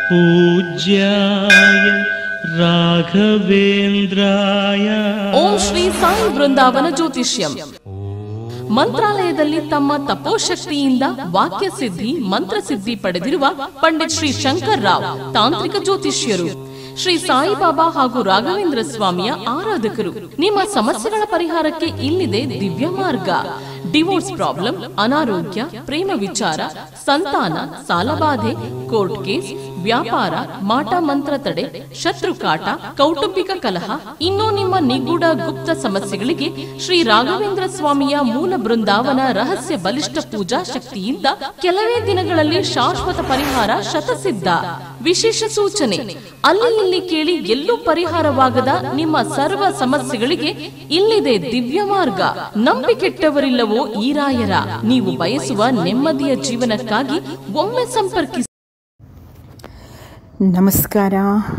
पूज्याय राघवेन्द्राय ಓಂ ಶ್ರೀ ಸಾಯಿ ಬೃಂದಾವನ ಜ್ಯೋತಿಷ್ಯಂ ಮಂತ್ರಾಲಯದಲ್ಲಿ ತಮ್ಮ ತಪೋಶಕ್ತಿಯಿಂದ ವಾಕ್ಯ ಸಿದ್ಧಿ ಮಂತ್ರಸಿದ್ಧಿ ಪಡೆದಿರುವ ಪಂಡಿತ್ ಶ್ರೀ ಶಂಕರ್ ರಾವ್ ತಾಂತ್ರಿಕ ಜ್ಯೋತಿಷ್ಯರು ಶ್ರೀ ಸಾಯಿಬಾಬಾ ಹಾಗೂ ರಾಘವೇಂದ್ರ ಸ್ವಾಮಿಯ ಆರಾಧಕರು ನಿಮ್ಮ ಸಮಸ್ಯೆಗಳ ಪರಿಹಾರಕ್ಕೆ ಇಲ್ಲಿದೆ ದಿವ್ಯ ಮಾರ್ಗ ಡಿವೋರ್ಸ್ ಪ್ರಾಬ್ಲಮ್ ಅನಾರೋಗ್ಯ ಪ್ರೇಮ ವಿಚಾರ ಸಂತಾನ ಸಾಲಬಾಧೆ ಕೋರ್ಟ್ ಕೇಸ್ ವ್ಯಾಪಾರ ಮಾಟ ಮಂತ್ರ ತಡೆ ಶತ್ರು ಕಾಟ ಕೌಟುಂಬಿಕ ಕಲಹ ಇನ್ನೂ ನಿಮ್ಮ ನಿಗೂಢ ಗುಪ್ತ ಸಮಸ್ಯೆಗಳಿಗೆ ಶ್ರೀ ರಾಘವೇಂದ್ರ ಸ್ವಾಮಿಯ ಮೂಲ ಬೃಂದಾವನ ರಹಸ್ಯ ಬಲಿಷ್ಠ ಪೂಜಾ ಶಕ್ತಿಯಿಂದ ಕೆಲವೇ ದಿನಗಳಲ್ಲಿ ಶಾಶ್ವತ ಪರಿಹಾರ ಶತಸಿದ್ಧ ವಿಶೇಷ ಸೂಚನೆ ಅಲ್ಲಿ ಇಲ್ಲಿ ಕೇಳಿ ಎಲ್ಲೂ ಪರಿಹಾರವಾಗದ ನಿಮ್ಮ ಸರ್ವ ಸಮಸ್ಯೆಗಳಿಗೆ ಇಲ್ಲಿದೆ ದಿವ್ಯ ಮಾರ್ಗ ನಂಬಿಕೆಟ್ಟವರಿಲ್ಲವೋ ಈ ರಾಯರ ನೀವು ಬಯಸುವ ನೆಮ್ಮದಿಯ ಜೀವನಕ್ಕಾಗಿ ಒಮ್ಮೆ ಸಂಪರ್ಕಿಸಿ ನಮಸ್ಕಾರ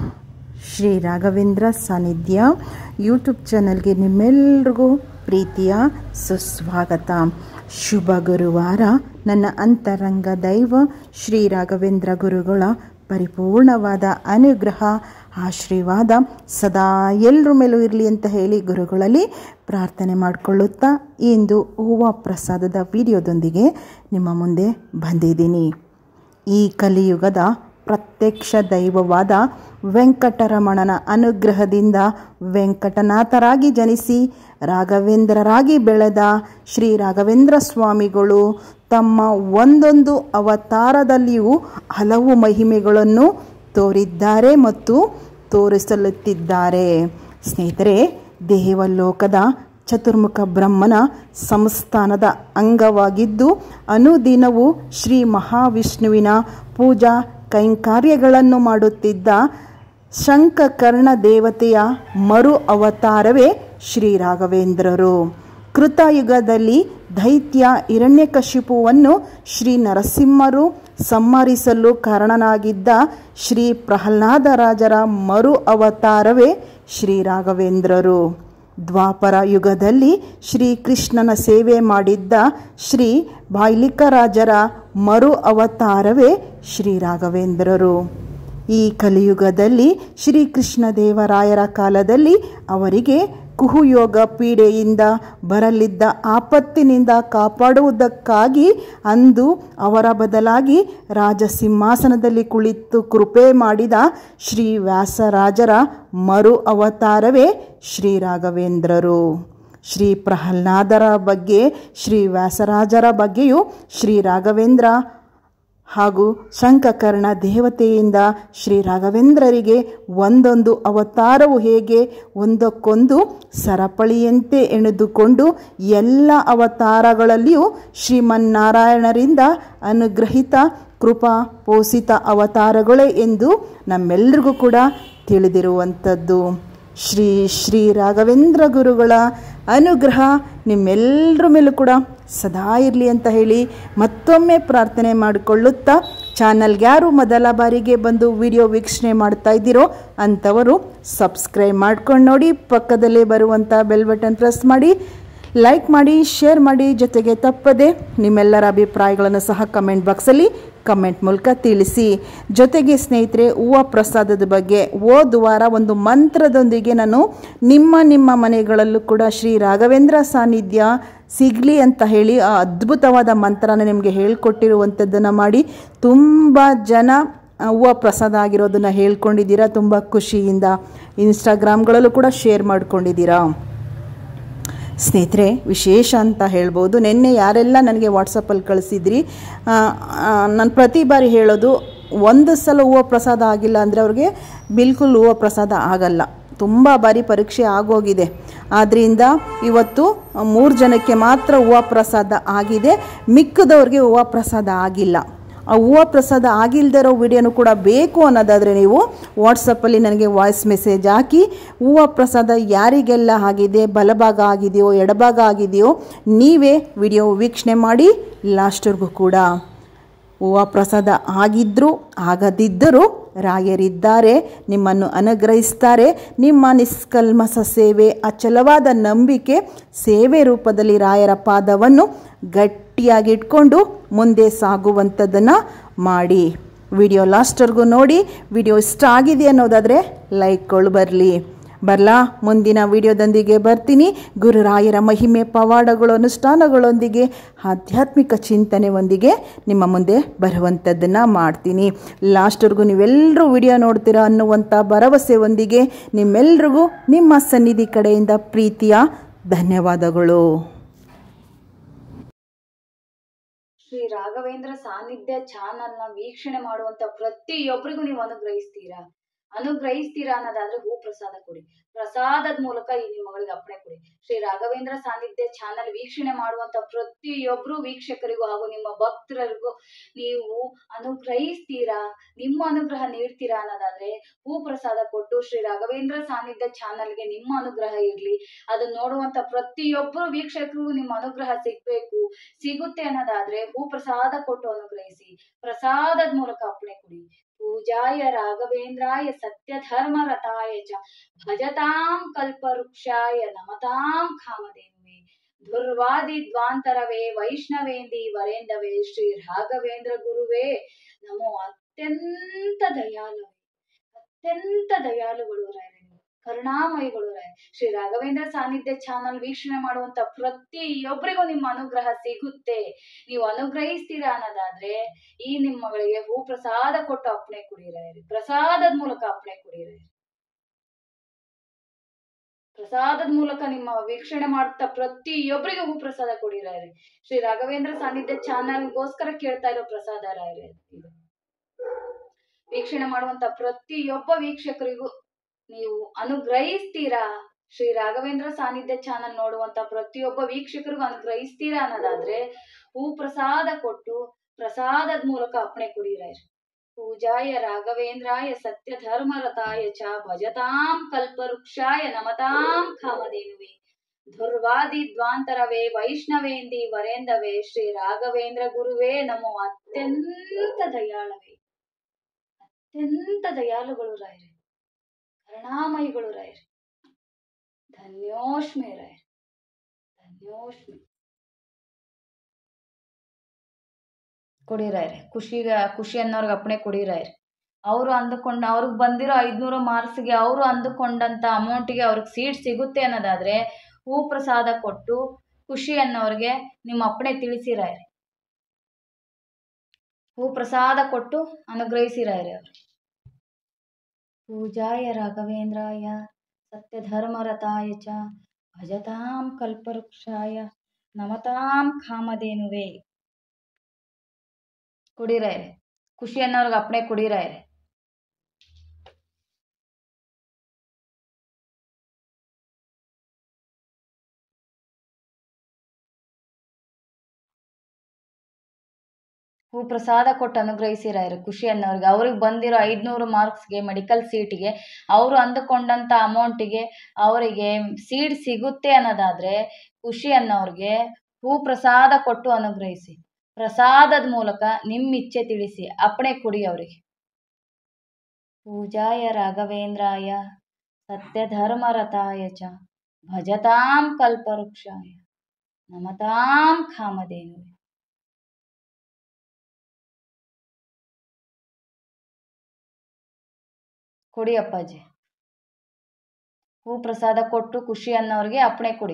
ಶ್ರೀ ರಾಘವೇಂದ್ರ ಸಾನ್ನಿಧ್ಯ ಯೂಟ್ಯೂಬ್ ಚಾನಲ್ಗೆ ನಿಮ್ಮೆಲ್ರಿಗೂ ಪ್ರೀತಿಯ ಸುಸ್ವಾಗತ ಶುಭ ಗುರುವಾರ ನನ್ನ ಅಂತರಂಗ ದೈವ ಶ್ರೀ ರಾಘವೇಂದ್ರ ಗುರುಗಳ ಪರಿಪೂರ್ಣವಾದ ಅನುಗ್ರಹ ಆಶೀರ್ವಾದ ಸದಾ ಎಲ್ಲರ ಮೇಲೂ ಇರಲಿ ಅಂತ ಹೇಳಿ ಗುರುಗಳಲ್ಲಿ ಪ್ರಾರ್ಥನೆ ಮಾಡಿಕೊಳ್ಳುತ್ತಾ ಇಂದು ಹೂವು ಪ್ರಸಾದದ ವಿಡಿಯೋದೊಂದಿಗೆ ನಿಮ್ಮ ಮುಂದೆ ಬಂದಿದ್ದೀನಿ ಈ ಕಲಿಯುಗದ ಪ್ರತ್ಯಕ್ಷ ದೈವವಾದ ವೆಂಕಟರಮಣನ ಅನುಗ್ರಹದಿಂದ ವೆಂಕಟನಾಥರಾಗಿ ಜನಿಸಿ ರಾಘವೇಂದ್ರರಾಗಿ ಬೆಳೆದ ಶ್ರೀ ರಾಘವೇಂದ್ರ ಸ್ವಾಮಿಗಳು ತಮ್ಮ ಒಂದೊಂದು ಅವತಾರದಲ್ಲಿಯೂ ಹಲವು ಮಹಿಮೆಗಳನ್ನು ತೋರಿದ್ದಾರೆ ಮತ್ತು ತೋರಿಸಲುತ್ತಿದ್ದಾರೆ ಸ್ನೇಹಿತರೆ ದೇವಲೋಕದ ಚತುರ್ಮುಖ ಬ್ರಹ್ಮನ ಸಂಸ್ಥಾನದ ಅಂಗವಾಗಿದ್ದು ಅನುದಿನವೂ ಶ್ರೀ ಮಹಾವಿಷ್ಣುವಿನ ಪೂಜಾ ಕೈಂಕಾರ್ಯಗಳನ್ನು ಮಾಡುತ್ತಿದ್ದ ಶಂಖಕರ್ಣ ದೇವತೆಯ ಮರು ಅವತಾರವೇ ಶ್ರೀ ರಾಘವೇಂದ್ರರು ಕೃತಯುಗದಲ್ಲಿ ದೈತ್ಯ ಹಿರಣ್ಯಕಶಿಪುವನ್ನು ಶ್ರೀ ನರಸಿಂಹರು ಸಂಹರಿಸಲು ಕಾರಣನಾಗಿದ್ದ ಶ್ರೀ ಪ್ರಹ್ಲಾದರಾಜರ ಮರು ಅವತಾರವೇ ಶ್ರೀ ರಾಘವೇಂದ್ರರು ದ್ವಾಪರ ಯುಗದಲ್ಲಿ ಶ್ರೀಕೃಷ್ಣನ ಸೇವೆ ಮಾಡಿದ್ದ ಶ್ರೀ ಬಾಯ್ಲಿಕರಾಜರ ಮರು ಅವತಾರವೇ ಶ್ರೀ ರಾಘವೇಂದ್ರರು ಈ ಕಲಿಯುಗದಲ್ಲಿ ಶ್ರೀಕೃಷ್ಣ ದೇವರಾಯರ ಕಾಲದಲ್ಲಿ ಅವರಿಗೆ ಕುಹುಯೋಗ ಪೀಡೆಯಿಂದ ಬರಲಿದ್ದ ಆಪತ್ತಿನಿಂದ ಕಾಪಾಡುವುದಕ್ಕಾಗಿ ಅಂದು ಅವರ ಬದಲಾಗಿ ರಾಜಸಿಂಹಾಸನದಲ್ಲಿ ಕುಳಿತು ಕೃಪೆ ಮಾಡಿದ ಶ್ರೀ ವ್ಯಾಸರಾಜರ ಮರು ಅವತಾರವೇ ಶ್ರೀ ರಾಘವೇಂದ್ರರು ಶ್ರೀ ಪ್ರಹ್ಲಾದರ ಬಗ್ಗೆ ಶ್ರೀ ವ್ಯಾಸರಾಜರ ಬಗ್ಗೆಯೂ ಶ್ರೀ ರಾಘವೇಂದ್ರ ಹಾಗೂ ಶಂಖಕರ್ಣ ದೇವತೆಯಿಂದ ಶ್ರೀ ರಾಘವೇಂದ್ರರಿಗೆ ಒಂದೊಂದು ಅವತಾರವು ಹೇಗೆ ಒಂದಕ್ಕೊಂದು ಸರಪಳಿಯಂತೆ ಎಣೆದುಕೊಂಡು ಎಲ್ಲ ಅವತಾರಗಳಲ್ಲಿಯೂ ಶ್ರೀಮನ್ನಾರಾಯಣರಿಂದ ಅನುಗ್ರಹಿತ ಕೃಪಾ ಪೋಷಿತ ಅವತಾರಗಳೇ ಎಂದು ನಮ್ಮೆಲ್ಲರಿಗೂ ಕೂಡ ತಿಳಿದಿರುವಂಥದ್ದು ಶ್ರೀ ಶ್ರೀ ರಾಘವೇಂದ್ರ ಗುರುಗಳ ಅನುಗ್ರಹ ನಿಮ್ಮೆಲ್ಲರ ಮೇಲೂ ಕೂಡ ಸದಾ ಇರಲಿ ಅಂತ ಹೇಳಿ ಮತ್ತೊಮ್ಮೆ ಪ್ರಾರ್ಥನೆ ಮಾಡಿಕೊಳ್ಳುತ್ತಾ ಚಾನಲ್ಗೆ ಯಾರು ಮೊದಲ ಬಾರಿಗೆ ಬಂದು ವಿಡಿಯೋ ವೀಕ್ಷಣೆ ಮಾಡ್ತಾ ಇದ್ದೀರೋ ಅಂಥವರು ಸಬ್ಸ್ಕ್ರೈಬ್ ಮಾಡ್ಕೊಂಡು ನೋಡಿ ಪಕ್ಕದಲ್ಲೇ ಬರುವಂಥ ಬೆಲ್ ಬಟನ್ ಪ್ರೆಸ್ ಮಾಡಿ ಲೈಕ್ ಮಾಡಿ ಶೇರ್ ಮಾಡಿ ಜೊತೆಗೆ ತಪ್ಪದೆ ನಿಮ್ಮೆಲ್ಲರ ಅಭಿಪ್ರಾಯಗಳನ್ನು ಸಹ ಕಮೆಂಟ್ ಬಾಕ್ಸಲ್ಲಿ ಕಮೆಂಟ್ ಮೂಲಕ ತಿಳಿಸಿ ಜೊತೆಗೆ ಸ್ನೇಹಿತರೆ ಹೂವು ಪ್ರಸಾದದ ಬಗ್ಗೆ ಹೋದ ವಾರ ಒಂದು ಮಂತ್ರದೊಂದಿಗೆ ನಾನು ನಿಮ್ಮ ನಿಮ್ಮ ಮನೆಗಳಲ್ಲೂ ಕೂಡ ಶ್ರೀ ರಾಘವೇಂದ್ರ ಸಾನ್ನಿಧ್ಯ ಸಿಗಲಿ ಅಂತ ಹೇಳಿ ಆ ಅದ್ಭುತವಾದ ಮಂತ್ರನ ನಿಮಗೆ ಹೇಳ್ಕೊಟ್ಟಿರುವಂಥದ್ದನ್ನು ಮಾಡಿ ತುಂಬ ಜನ ಹೂವು ಪ್ರಸಾದ ಆಗಿರೋದನ್ನು ಹೇಳ್ಕೊಂಡಿದ್ದೀರಾ ತುಂಬ ಖುಷಿಯಿಂದ ಇನ್ಸ್ಟಾಗ್ರಾಮ್ಗಳಲ್ಲೂ ಕೂಡ ಶೇರ್ ಮಾಡ್ಕೊಂಡಿದ್ದೀರಾ ಸ್ನೇಹಿತರೆ ವಿಶೇಷ ಅಂತ ಹೇಳ್ಬೋದು ನಿನ್ನೆ ಯಾರೆಲ್ಲ ನನಗೆ ವಾಟ್ಸಪ್ಪಲ್ಲಿ ಕಳಿಸಿದ್ರಿ ನಾನು ಪ್ರತಿ ಬಾರಿ ಹೇಳೋದು ಒಂದು ಸಲ ಹೂವು ಪ್ರಸಾದ ಆಗಿಲ್ಲ ಅಂದರೆ ಅವ್ರಿಗೆ ಬಿಲ್ಕುಲ್ ಹೂವು ಪ್ರಸಾದ ಆಗಲ್ಲ ತುಂಬ ಬಾರಿ ಪರೀಕ್ಷೆ ಆಗೋಗಿದೆ ಆದ್ದರಿಂದ ಇವತ್ತು ಮೂರು ಜನಕ್ಕೆ ಮಾತ್ರ ಹೂವು ಪ್ರಸಾದ ಆಗಿದೆ ಮಿಕ್ಕದವ್ರಿಗೆ ಹೂವು ಪ್ರಸಾದ ಆಗಿಲ್ಲ ಆ ಹೂವು ಪ್ರಸಾದ ಆಗಿಲ್ಲದೆ ಇರೋ ವಿಡಿಯೋನು ಕೂಡ ಬೇಕು ಅನ್ನೋದಾದರೆ ನೀವು ವಾಟ್ಸಪ್ಪಲ್ಲಿ ನನಗೆ ವಾಯ್ಸ್ ಮೆಸೇಜ್ ಹಾಕಿ ಹೂವು ಪ್ರಸಾದ ಯಾರಿಗೆಲ್ಲ ಆಗಿದೆ ಬಲಭಾಗ ಆಗಿದೆಯೋ ಎಡಭಾಗ ಆಗಿದೆಯೋ ನೀವೇ ವಿಡಿಯೋ ವೀಕ್ಷಣೆ ಮಾಡಿ ಲಾಸ್ಟ್ವರೆಗೂ ಕೂಡ ಹೂವು ಪ್ರಸಾದ ಆಗಿದ್ದರೂ ಆಗದಿದ್ದರೂ ರಾಯರಿದ್ದಾರೆ ನಿಮ್ಮನ್ನು ಅನುಗ್ರಹಿಸ್ತಾರೆ ನಿಮ್ಮ ನಿಷ್ಕಲ್ಮಸ ಸೇವೆ ಅಚಲವಾದ ನಂಬಿಕೆ ಸೇವೆ ರೂಪದಲ್ಲಿ ರಾಯರ ಪಾದವನ್ನು ಗಟ್ಟಿಯಾಗಿಟ್ಕೊಂಡು ಮುಂದೆ ಸಾಗುವಂಥದ್ದನ್ನು ಮಾಡಿ ವಿಡಿಯೋ ಲಾಸ್ಟ್ವರೆಗೂ ನೋಡಿ ವಿಡಿಯೋ ಇಷ್ಟ ಆಗಿದೆ ಅನ್ನೋದಾದರೆ ಲೈಕ್ಗಳು ಬರಲಿ ಬರಲಾ ಮುಂದಿನ ವಿಡಿಯೋದೊಂದಿಗೆ ಬರ್ತೀನಿ ಗುರುರಾಯರ ಮಹಿಮೆ ಪವಾಡಗಳು ಅನುಷ್ಠಾನಗಳೊಂದಿಗೆ ಆಧ್ಯಾತ್ಮಿಕ ಚಿಂತನೆಯೊಂದಿಗೆ ನಿಮ್ಮ ಮುಂದೆ ಬರುವಂಥದ್ದನ್ನು ಮಾಡ್ತೀನಿ ಲಾಸ್ಟ್ವರೆಗೂ ನೀವೆಲ್ಲರೂ ವಿಡಿಯೋ ನೋಡ್ತೀರಾ ಅನ್ನುವಂಥ ಭರವಸೆಯೊಂದಿಗೆ ನಿಮ್ಮೆಲ್ರಿಗೂ ನಿಮ್ಮ ಸನ್ನಿಧಿ ಕಡೆಯಿಂದ ಪ್ರೀತಿಯ ಧನ್ಯವಾದಗಳು ಶ್ರೀ ರಾಘವೇಂದ್ರ ಸಾನ್ನಿಧ್ಯ ಚಾನಲ್ ನ ವೀಕ್ಷಣೆ ಮಾಡುವಂತ ಪ್ರತಿಯೊಬ್ಬರಿಗೂ ನೀವು ಅನುಗ್ರಹಿಸ್ತೀರಾ ಅನುಗ್ರಹಿಸ್ತೀರಾ ಅನ್ನೋದಾದ್ರೆ ಹೂ ಪ್ರಸಾದ ಕೊಡಿ ಪ್ರಸಾದದ ಮೂಲಕ ಈ ನಿಮ್ಮ ಮಗಳಿಗೆ ಅಪ್ಪಣೆ ಕೊಡಿ ಶ್ರೀ ರಾಘವೇಂದ್ರ ಸಾನ್ನಿಧ್ಯ ಚಾನಲ್ ವೀಕ್ಷಣೆ ಮಾಡುವಂತ ಪ್ರತಿಯೊಬ್ರು ವೀಕ್ಷಕರಿಗೂ ಹಾಗೂ ನಿಮ್ಮ ಭಕ್ತರಿಗೂ ನೀವು ಅನುಗ್ರಹಿಸ್ತೀರಾ ನಿಮ್ಮ ಅನುಗ್ರಹ ನೀಡ್ತೀರಾ ಅನ್ನೋದಾದ್ರೆ ಹೂ ಪ್ರಸಾದ ಕೊಟ್ಟು ಶ್ರೀ ರಾಘವೇಂದ್ರ ಸಾನ್ನಿಧ್ಯ ಚಾನಲ್ಗೆ ನಿಮ್ಮ ಅನುಗ್ರಹ ಇರ್ಲಿ ಅದನ್ನ ನೋಡುವಂತ ಪ್ರತಿಯೊಬ್ಬರು ವೀಕ್ಷಕರಿಗೂ ನಿಮ್ಮ ಅನುಗ್ರಹ ಸಿಗ್ಬೇಕು ಸಿಗುತ್ತೆ ಅನ್ನೋದಾದ್ರೆ ಹೂ ಪ್ರಸಾದ ಕೊಟ್ಟು ಅನುಗ್ರಹಿಸಿ ಪ್ರಸಾದದ ಮೂಲಕ ಅಪ್ಪಣೆ ಕೊಡಿ ಪೂಜಾಯ ರಾಘವೇಂದ್ರಾಯ ಸತ್ಯ ಧರ್ಮ ರಥಾಯ ಚ ಭಜತಾಂ ಕಲ್ಪವೃಕ್ಷಾಯ ನಮತಾಂ ಕಾಮಧೇನುವೆ ದುರ್ವಾದಿ ದ್ವಾಂತರವೇ ವೈಷ್ಣವೇಂದಿ ವರೇಂದವೇ ಶ್ರೀ ರಾಘವೇಂದ್ರ ಗುರುವೇ ನಮೋ ಅತ್ಯಂತ ದಯಾಳುವೆ ಅತ್ಯಂತ ದಯಾಳುಗಳು ರಾಯರೇ ನೀವು. ಕರುಣಾಮಯಿಗಳು ರಾಯ ಶ್ರೀ ರಾಘವೇಂದ್ರ ಸಾನ್ನಿಧ್ಯ ಚಾನಲ್ ವೀಕ್ಷಣೆ ಮಾಡುವಂತ ಪ್ರತಿಯೊಬ್ಬರಿಗೂ ನಿಮ್ಮ ಅನುಗ್ರಹ ಸಿಗುತ್ತೆ ನೀವು ಅನುಗ್ರಹಿಸ್ತೀರಾ ಅನ್ನೋದಾದ್ರೆ ಈ ನಿಮ್ಮ ಮಗಳಿಗೆ ಹೂ ಪ್ರಸಾದ ಕೊಟ್ಟು ಅಪ್ಪಣೆ ಕುಡಿಯಿರಿ ಪ್ರಸಾದದ ಮೂಲಕ ಅಪ್ಪಣೆ ಕುಡಿಯಿರಿ ಪ್ರಸಾದದ ಮೂಲಕ ನಿಮ್ಮ ವೀಕ್ಷಣೆ ಮಾಡ್ತಾ ಪ್ರತಿಯೊಬ್ಬರಿಗೂ ಹೂ ಪ್ರಸಾದ ಕೊಡಿರಾಯ್ರಿ ಶ್ರೀ ರಾಘವೇಂದ್ರ ಸಾನ್ನಿಧ್ಯ ಚಾನಲ್ಗೋಸ್ಕರ ಕೇಳ್ತಾ ಇರೋ ಪ್ರಸಾದ ರಾಯ್ರಿ ಇದು ವೀಕ್ಷಣೆ ಮಾಡುವಂತ ಪ್ರತಿಯೊಬ್ಬ ವೀಕ್ಷಕರಿಗೂ ನೀವು ಅನುಗ್ರಹಿಸ್ತೀರಾ ಶ್ರೀ ರಾಘವೇಂದ್ರ ಸಾನ್ನಿಧ್ಯ ಚಾನಲ್ ನೋಡುವಂತ ಪ್ರತಿಯೊಬ್ಬ ವೀಕ್ಷಕರಿಗೂ ಅನುಗ್ರಹಿಸ್ತೀರಾ ಅನ್ನೋದಾದ್ರೆ ಹೂ ಪ್ರಸಾದ ಕೊಟ್ಟು ಪ್ರಸಾದದ ಮೂಲಕ ಅಪ್ಪಣೆ ಕುಡಿಯಿರಾಯ್ರಿ ಪೂಜಾಯ ರಾಘವೇಂದ್ರಾಯ ಸತ್ಯ ಧರ್ಮ ರಥಾಯ ಚ ಭಜತಾಂ ಕಲ್ಪವೃಕ್ಷಾಯ ನಮತಾಂ ಕಾಮಧೇನುವೆ ದುರ್ವಾದಿ ದ್ವಾಂತರವೇ ವೈಷ್ಣವೇಂದಿ ವರೇಂದವೇ ಶ್ರೀ ರಾಘವೇಂದ್ರ ಗುರುವೇ ನಮೋ ಅತ್ಯಂತ ದಯಾಳವೇ ಅತ್ಯಂತ ದಯಾಳುಗಳು ರಾಯರೇ ಕರುಣಾಮಯಿಗಳು ರಾಯರೇ ಧನ್ಯೋಷ್ಮಿ ರಾಯರೇ ಧನ್ಯೋಷ್ಮಿ ಕೊಡಿರಾಯ್ರಿ ಖುಷಿಗ ಖುಷಿ ಅನ್ನೋರ್ಗೆ ಅಪ್ಪಣೆ ಕೊಡಿರಾಯ್ರಿ ಅವರು ಅಂದುಕೊಂಡ ಅವ್ರಿಗೆ ಬಂದಿರೋ ಐದುನೂರು ಮಾರ್ಕ್ಸ್ಗೆ ಅವರು ಅಂದುಕೊಂಡಂಥ ಅಮೌಂಟಿಗೆ ಅವ್ರಿಗೆ ಸೀಟ್ ಸಿಗುತ್ತೆ ಅನ್ನೋದಾದರೆ ಹೂ ಪ್ರಸಾದ ಕೊಟ್ಟು ಖುಷಿ ಅನ್ನೋರಿಗೆ ನಿಮ್ಮ ಅಪ್ಪಣೆ ತಿಳಿಸಿರಾಯ್ರಿ ಹೂ ಪ್ರಸಾದ ಕೊಟ್ಟು ಅನುಗ್ರಹಿಸಿರಾಯ್ರಿ ಅವರು ಪೂಜಾಯ ರಾಘವೇಂದ್ರಾಯ ಸತ್ಯಧರ್ಮರತಾಯ ಚ ಭಜತಾಂ ಕಲ್ಪವೃಕ್ಷಾಯ ನಮತಾಂ ಕಾಮಧೇನುವೆ ಕುಡಿರಾಯ್ರಿ ಖುಷಿ ಅನ್ನೋರ್ಗೆ ಅಪ್ಪಣೆ ಕುಡಿರಾಯ್ರಿ ಹೂ ಪ್ರಸಾದ ಕೊಟ್ಟು ಅನುಗ್ರಹಿಸಿರಾಯ್ರಿ ಖುಷಿ ಅನ್ನೋರ್ಗೆ ಅವ್ರಿಗೆ ಬಂದಿರೋ ಐದುನೂರು ಮಾರ್ಕ್ಸ್ಗೆ ಮೆಡಿಕಲ್ ಸೀಟಿಗೆ ಅವರು ಅಂದುಕೊಂಡಂಥ ಅಮೌಂಟಿಗೆ ಅವರಿಗೆ ಸೀಟ್ ಸಿಗುತ್ತೆ ಅನ್ನೋದಾದರೆ ಖುಷಿ ಅನ್ನೋರ್ಗೆ ಹೂ ಪ್ರಸಾದ ಕೊಟ್ಟು ಅನುಗ್ರಹಿಸಿ ಪ್ರಸಾದದ ಮೂಲಕ ನಿಮ್ಮ ಇಚ್ಛೆ ತಿಳಿಸಿ ಅಪ್ಪಣೆ ಕೊಡಿ ಅವರಿಗೆ ಪೂಜಾಯ ರಾಘವೇಂದ್ರಾಯ ಸತ್ಯಧರ್ಮರಥಾಯ ಚ ಭಜತಾಂ ಕಲ್ಪವೃಕ್ಷಾಯ ನಮತಾಂ ಕಾಮಧೇನುವೆ ಕೊಡಿ ಅಪ್ಪಾಜಿ ಹೂ ಪ್ರಸಾದ ಕೊಟ್ಟು ಖುಷಿ ಅನ್ನೋರಿಗೆ ಅಪ್ಪಣೆ ಕೊಡಿ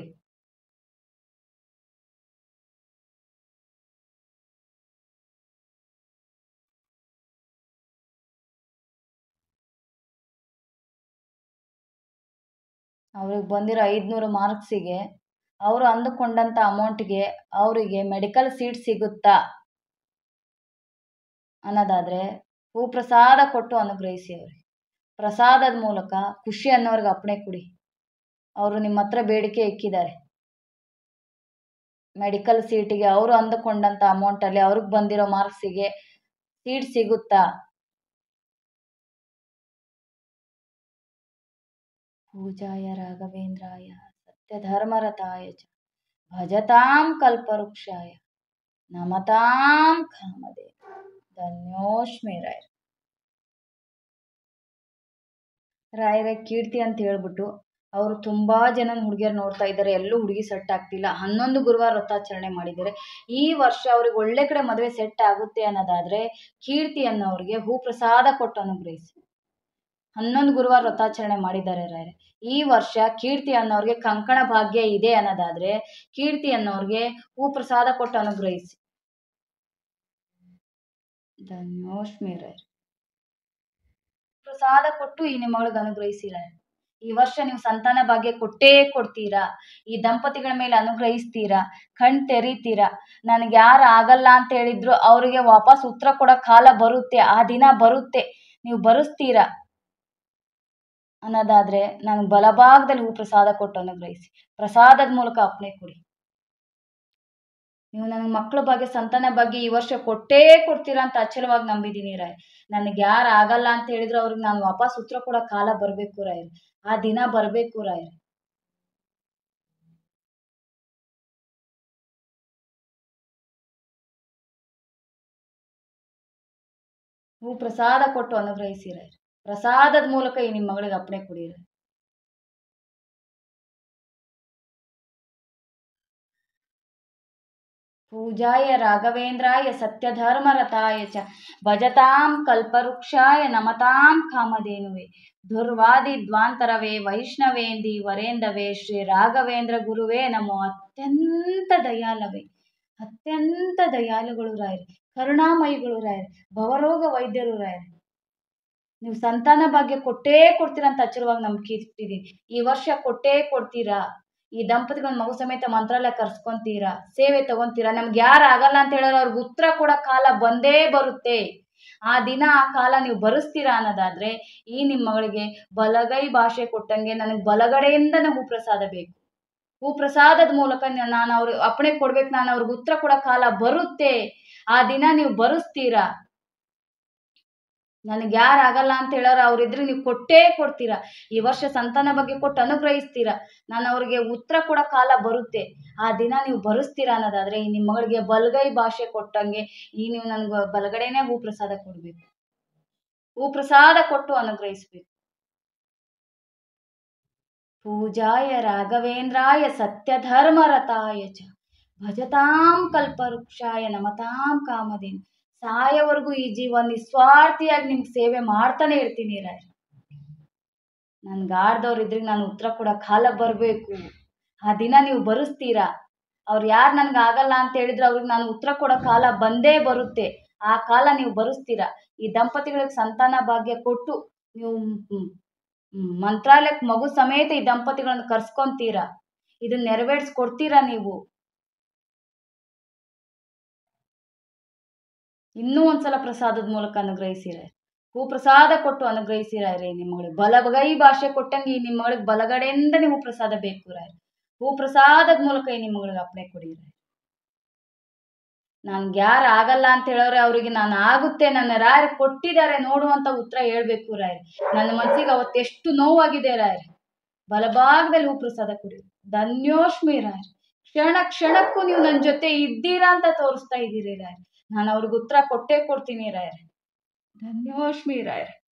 ಅವ್ರಿಗೆ ಬಂದಿರೋ ಐದುನೂರು ಮಾರ್ಕ್ಸಿಗೆ ಅವರು ಅಂದುಕೊಂಡಂಥ ಅಮೌಂಟಿಗೆ ಅವರಿಗೆ ಮೆಡಿಕಲ್ ಸೀಟ್ ಸಿಗುತ್ತಾ ಅನ್ನೋದಾದರೆ ಹೂ ಪ್ರಸಾದ ಕೊಟ್ಟು ಅನುಗ್ರಹಿಸಿ ಅವ್ರಿಗೆ ಪ್ರಸಾದದ ಮೂಲಕ ಖುಷಿ ಅನ್ನೋರ್ಗೆ ಅಪ್ಪಣೆ ಕೊಡಿ ಅವರು ನಿಮ್ಮ ಹತ್ರ ಬೇಡಿಕೆ ಇಕ್ಕಿದ್ದಾರೆ ಮೆಡಿಕಲ್ ಸೀಟಿಗೆ ಅವರು ಅಂದುಕೊಂಡಂಥ ಅಮೌಂಟಲ್ಲಿ ಅವ್ರಿಗೆ ಬಂದಿರೋ ಮಾರ್ಕ್ಸಿಗೆ ಸೀಟ್ ಸಿಗುತ್ತಾ ಪೂಜಾಯ ರಾಘವೇಂದ್ರಾಯ ಸತ್ಯಧರ್ಮರತಾಯ ಚ ಭಜತಾಂ ಕಲ್ಪವೃಕ್ಷಾಯ ನಮತಾಂ ಕಾಮದೇ ಧನ್ಯೋಷ್ಮಿ ರಾಯರ್ ರಾಯರ ಕೀರ್ತಿ ಅಂತ ಹೇಳ್ಬಿಟ್ಟು ಅವರು ತುಂಬಾ ಜನ ಹುಡುಗಿಯರು ನೋಡ್ತಾ ಇದ್ದಾರೆ ಎಲ್ಲೂ ಹುಡುಗಿ ಸೆಟ್ ಆಗ್ತಿಲ್ಲ ಹನ್ನೊಂದು ಗುರುವಾರ ವ್ರತಾಚರಣೆ ಮಾಡಿದ್ದಾರೆ ಈ ವರ್ಷ ಅವ್ರಿಗೆ ಒಳ್ಳೆ ಕಡೆ ಮದುವೆ ಸೆಟ್ ಆಗುತ್ತೆ ಅನ್ನೋದಾದ್ರೆ ಕೀರ್ತಿ ಅನ್ನೋರಿಗೆ ಹೂ ಪ್ರಸಾದ ಕೊಟ್ಟು ಅನುಗ್ರಹಿಸಿ ಹನ್ನೊಂದು ಗುರುವಾರ ವ್ರತಾಚರಣೆ ಮಾಡಿದ್ದಾರೆ ರಾಯರೇ ಈ ವರ್ಷ ಕೀರ್ತಿ ಅನ್ನೋರಿಗೆ ಕಂಕಣ ಭಾಗ್ಯ ಇದೆ ಅನ್ನೋದಾದ್ರೆ ಕೀರ್ತಿ ಅನ್ನೋರಿಗೆ ಹೂ ಪ್ರಸಾದ ಕೊಟ್ಟು ಅನುಗ್ರಹಿಸಿ ಧನ್ಯೋಷ್ಮಿ ರಾಯರ್ ಪ್ರಸಾದ ಕೊಟ್ಟು ಈ ನಿಮ್ಮಗಳಿಗೆ ಅನುಗ್ರಹಿಸಿ ರಾಯರ್ ಈ ವರ್ಷ ನೀವು ಸಂತಾನ ಭಾಗ್ಯ ಕೊಟ್ಟೇ ಕೊಡ್ತೀರಾ ಈ ದಂಪತಿಗಳ ಮೇಲೆ ಅನುಗ್ರಹಿಸ್ತೀರಾ ಕಣ್ ತೆರಿತೀರಾ ನನಗೆ ಯಾರು ಆಗಲ್ಲ ಅಂತ ಹೇಳಿದ್ರು ಅವರಿಗೆ ವಾಪಸ್ ಉತ್ತರ ಕೊಡೋ ಕಾಲ ಬರುತ್ತೆ ಆ ದಿನ ಬರುತ್ತೆ ನೀವು ಬರೆಸ್ತೀರಾ ಅನ್ನೋದಾದ್ರೆ ನನಗೆ ಬಲಭಾಗದಲ್ಲಿ ಹೂ ಪ್ರಸಾದ ಕೊಟ್ಟು ಅನುಗ್ರಹಿಸಿ ಪ್ರಸಾದದ ಮೂಲಕ ಅಪ್ಪಣೆ ಕೊಡಿ ನೀವು ನನಗೆ ಮಕ್ಕಳ ಬಗ್ಗೆ ಸಂತಾನ ಬಗ್ಗೆ ಈ ವರ್ಷ ಕೊಟ್ಟೇ ಕೊಡ್ತೀರಾ ಅಂತ ಅಚಲವಾಗಿ ನಂಬಿದ್ದೀನಿ ರಾಯ್ ನನಗೆ ಯಾರು ಆಗಲ್ಲ ಅಂತ ಹೇಳಿದ್ರು ಅವ್ರಿಗೆ ನಾನು ವಾಪಸ್ ಉತ್ತರ ಕೊಡೋ ಕಾಲ ಬರಬೇಕು ರಾಯ್ ಆ ದಿನ ಬರಬೇಕು ರಾಯ್ ಹೂ ಪ್ರಸಾದ ಕೊಟ್ಟು ಅನುಗ್ರಹಿಸಿ ರಾಯ್ ಪ್ರಸಾದದ ಮೂಲಕ ಈ ನಿಮ್ಮ ಮಗಳಿಗೆ ಅಪ್ಪಣೆ ಕೊಡಿ ರಾಯ್ ಪೂಜಾಯ ರಾಘವೇಂದ್ರಾಯ ಸತ್ಯಧರ್ಮರತಾಯ ಚ ಭಜತಾಂ ಕಲ್ಪವೃಕ್ಷಾಯ ನಮತಾಂ ಕಾಮಧೇನುವೆ ದುರ್ವಾದಿ ದ್ವಾಂತರವೇ ವೈಷ್ಣವೇಂದಿ ವರೇಂದವೇ ಶ್ರೀ ರಾಘವೇಂದ್ರ ಗುರುವೇ ನಮೋ ಅತ್ಯಂತ ದಯಾಲವೇ ಅತ್ಯಂತ ದಯಾಳುಗಳು ರಾಯರು ಕರುಣಾಮಯಿಗಳು ರಾಯರು ಭವರೋಗ ವೈದ್ಯರು ರಾಯರು ನೀವು ಸಂತಾನ ಭಾಗ್ಯ ಕೊಟ್ಟೇ ಕೊಡ್ತೀರಾ ಅಂತ ಅಚ್ಚರವಾಗಿ ನಂಬಿಕೆ ಇಟ್ಟಿದ್ದೀನಿ ಈ ವರ್ಷ ಕೊಟ್ಟೇ ಕೊಡ್ತೀರಾ ಈ ದಂಪತಿಗಳ ಮಗು ಸಮೇತ ಮಂತ್ರಾಲಯ ಕರ್ಸ್ಕೊಂತೀರಾ ಸೇವೆ ತಗೊಂತೀರಾ ನಮ್ಗೆ ಯಾರು ಆಗಲ್ಲ ಅಂತ ಹೇಳೋರು ಅವ್ರಿಗೆ ಉತ್ತರ ಕೊಡೋ ಕಾಲ ಬಂದೇ ಬರುತ್ತೆ ಆ ದಿನ ಆ ಕಾಲ ನೀವು ಬರೆಸ್ತೀರಾ ಅನ್ನೋದಾದ್ರೆ ಈ ನಿಮ್ಮ ಮಗಳಿಗೆ ಬಲಗೈ ಭಾಷೆ ಕೊಟ್ಟಂಗೆ ನನಗೆ ಬಲಗಡೆಯಿಂದನೇ ಹೂಪ್ರಸಾದ ಬೇಕು ಹೂಪ್ರಸಾದದ ಮೂಲಕ ನಾನು ಅವ್ರ ಅಪ್ಪಣೆ ಕೊಡ್ಬೇಕು ನಾನು ಅವ್ರಿಗೆ ಉತ್ತರ ಕೊಡೋ ಕಾಲ ಬರುತ್ತೆ ಆ ದಿನ ನೀವು ಬರೆಸ್ತೀರಾ ನನಗೆ ಯಾರು ಆಗಲ್ಲ ಅಂತ ಹೇಳೋರು ಅವ್ರಿದ್ರೆ ನೀವು ಕೊಟ್ಟೇ ಕೊಡ್ತೀರಾ ಈ ವರ್ಷ ಸಂತಾನ ಬಗ್ಗೆ ಕೊಟ್ಟು ಅನುಗ್ರಹಿಸ್ತೀರಾ ನಾನು ಅವ್ರಿಗೆ ಉತ್ತರ ಕೊಡೋ ಕಾಲ ಬರುತ್ತೆ ಆ ದಿನ ನೀವು ಬರೆಸ್ತೀರಾ ಅನ್ನೋದಾದ್ರೆ ಈ ನಿಮ್ಮ ಮಗಳಿಗೆ ಬಲಗೈ ಭಾಷೆ ಕೊಟ್ಟಂಗೆ ಈ ನೀವು ನನಗೆ ಬಲಗಡೆನೇ ಹೂ ಪ್ರಸಾದ ಕೊಡಬೇಕು ಹೂ ಪ್ರಸಾದ ಕೊಟ್ಟು ಅನುಗ್ರಹಿಸ್ಬೇಕು ಪೂಜಾಯ ರಾಘವೇಂದ್ರಾಯ ಸತ್ಯಧರ್ಮರತಾಯ ಚ ಭಜತಾಂ ಕಲ್ಪವೃಕ್ಷಾಯ ನಮತಾಂ ಕಾಮಧೇನು ಸಾಯವರೆಗೂ ಈ ಜೀವ ನಿಸ್ವಾರ್ಥಿಯಾಗಿ ನಿಮ್ಗೆ ಸೇವೆ ಮಾಡ್ತಾನೆ ಇರ್ತೀನಿ ರಾಯ್ ನನ್ಗೆ ಆಡ್ದವ್ರು ಇದ್ರೆ ನಾನು ಉತ್ತರ ಕೊಡೋ ಕಾಲ ಬರಬೇಕು ಆ ದಿನ ನೀವು ಬರೆಸ್ತೀರಾ ಅವ್ರು ಯಾರು ನನ್ಗೆ ಆಗಲ್ಲ ಅಂತ ಹೇಳಿದ್ರೆ ಅವ್ರಿಗೆ ನಾನು ಉತ್ತರ ಕೊಡೋ ಕಾಲ ಬಂದೇ ಬರುತ್ತೆ ಆ ಕಾಲ ನೀವು ಬರೆಸ್ತೀರಾ ಈ ದಂಪತಿಗಳಿಗೆ ಸಂತಾನ ಭಾಗ್ಯ ಕೊಟ್ಟು ನೀವು ಮ್, ಮ್, ಮಂತ್ರಾಲಯಕ್ಕೆ ಮಗು ಸಮೇತ ಈ ದಂಪತಿಗಳನ್ನ ಕರ್ಸ್ಕೊಂತೀರಾ ಇದನ್ನ ನೆರವೇರಿಸ್ಕೊಡ್ತೀರಾ ನೀವು ಇನ್ನೂ ಒಂದ್ಸಲ ಪ್ರಸಾದದ ಮೂಲಕ ಅನುಗ್ರಹಿಸಿರ ಹೂ ಪ್ರಸಾದ ಕೊಟ್ಟು ಅನುಗ್ರಹಿಸಿರ ರೀ ನಿಮ್ಮಗಳಿಗೆ ಬಲಗೈ ಭಾಷೆ ಕೊಟ್ಟಂಗೆ ಈ ನಿಮ್ಮಗಳಿಗೆ ಬಲಗಡೆಯಿಂದನೇ ಹೂ ಪ್ರಸಾದ ಬೇಕು ರಾಯ್ ಹೂ ಪ್ರಸಾದದ ಮೂಲಕ ಈ ನಿಮ್ಮಗಳಿಗೆ ಅಪ್ಪಣೆ ಕೊಡಿರ ನನ್ಗೆ ಯಾರು ಆಗಲ್ಲ ಅಂತ ಹೇಳೋರೆ ಅವರಿಗೆ ನಾನು ಆಗುತ್ತೆ ನನ್ನ ರಾಯರ್ ಕೊಟ್ಟಿದ್ದಾರೆ ನೋಡುವಂತ ಉತ್ತರ ಹೇಳ್ಬೇಕು ರಾಯ್ ನನ್ನ ಮನಸ್ಸಿಗೆ ಅವತ್ತೆಷ್ಟು ನೋವಾಗಿದೆ ರಾಯ್ ಬಲಭಾಗದಲ್ಲಿ ಹೂ ಪ್ರಸಾದ ಕೊಡಿ ಧನ್ಯೋಷ್ಮಿ ರಾಯ್ ಕ್ಷಣ ಕ್ಷಣಕ್ಕೂ ನೀವು ನನ್ನ ಜೊತೆ ಇದ್ದೀರಾ ಅಂತ ತೋರಿಸ್ತಾ ಇದ್ದೀರಿ ರಾಯ್ ನಾನು ಅವ್ರಿಗೆ ಉತ್ತರ ಕೊಟ್ಟೇ ಕೊಡ್ತೀನಿ ರಾಯರ್ ಧನ್ಯೋಷ್ಮಿ ರಾಯರ್